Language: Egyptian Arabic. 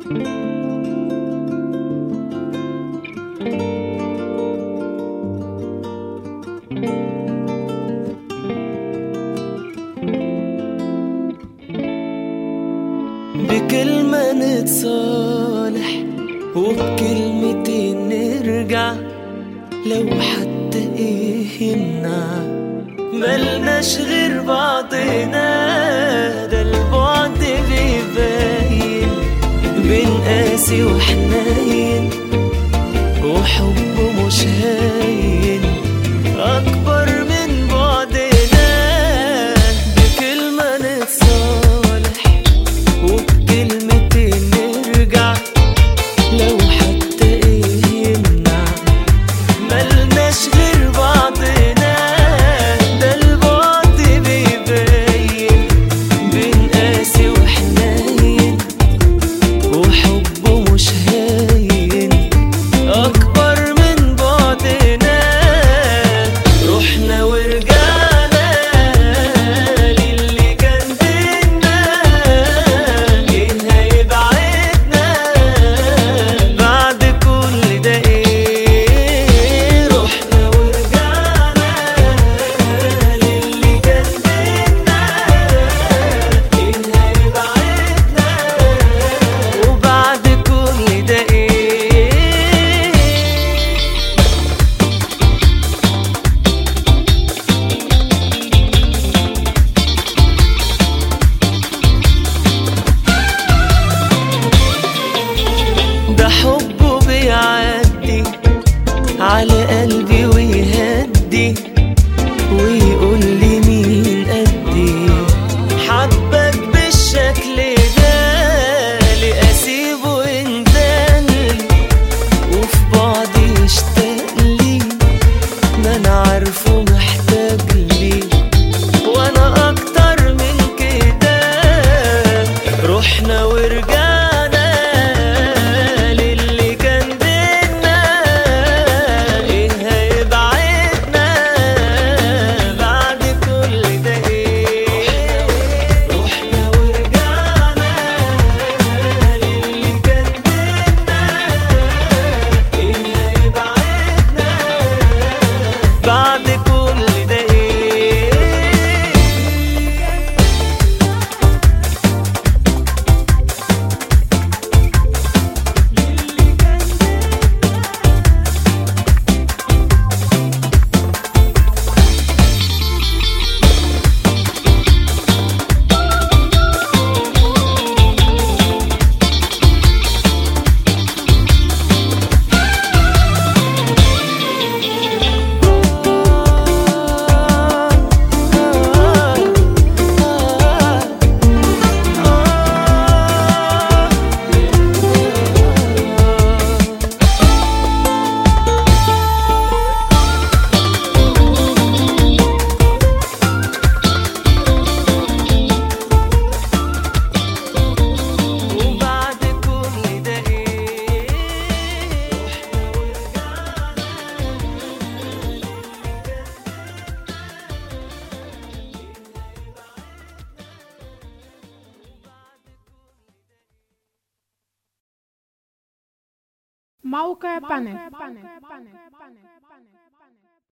بكلمة نتصالح وبكلمتين نرجع لو حتى ايه يمنع ملناش غير بعضنا ده البعد بيبين بين قاسي وحنين وحب مش هاين أكبر من بعدنا بكلمة نتصالح وبكلمتين نرجع لو حتى ايه يمنع ملناش غير بعضنا ده البعد بيبين بين قاسي وحنين وحب مش هاين أكبر من بعدنا رحنا ورجعنا للي كان بينا إيه هيبعدنا بعد كل ده إيه رحنا ورجعنا للي كان بينا إيه هيبعدنا وبعد كل ده إيه ده حبه بيعدي على قلبي ويهدي ويقول لي مين قدي حبك بالشكل ده ليه اسيبه يندلي وفي بعدي يشتاق لي ما انا عارفه محتاج لي وانا اكتر من كده رحنا ورجعنا للي كان بينا ايه هيبعدنا بعد كل ده ايه رحنا ورجعنا للي كان بينا ايه هيبعدنا بعد كل ده ايه وبعد كل ده ايه رحنا ورجعنا موقع بانل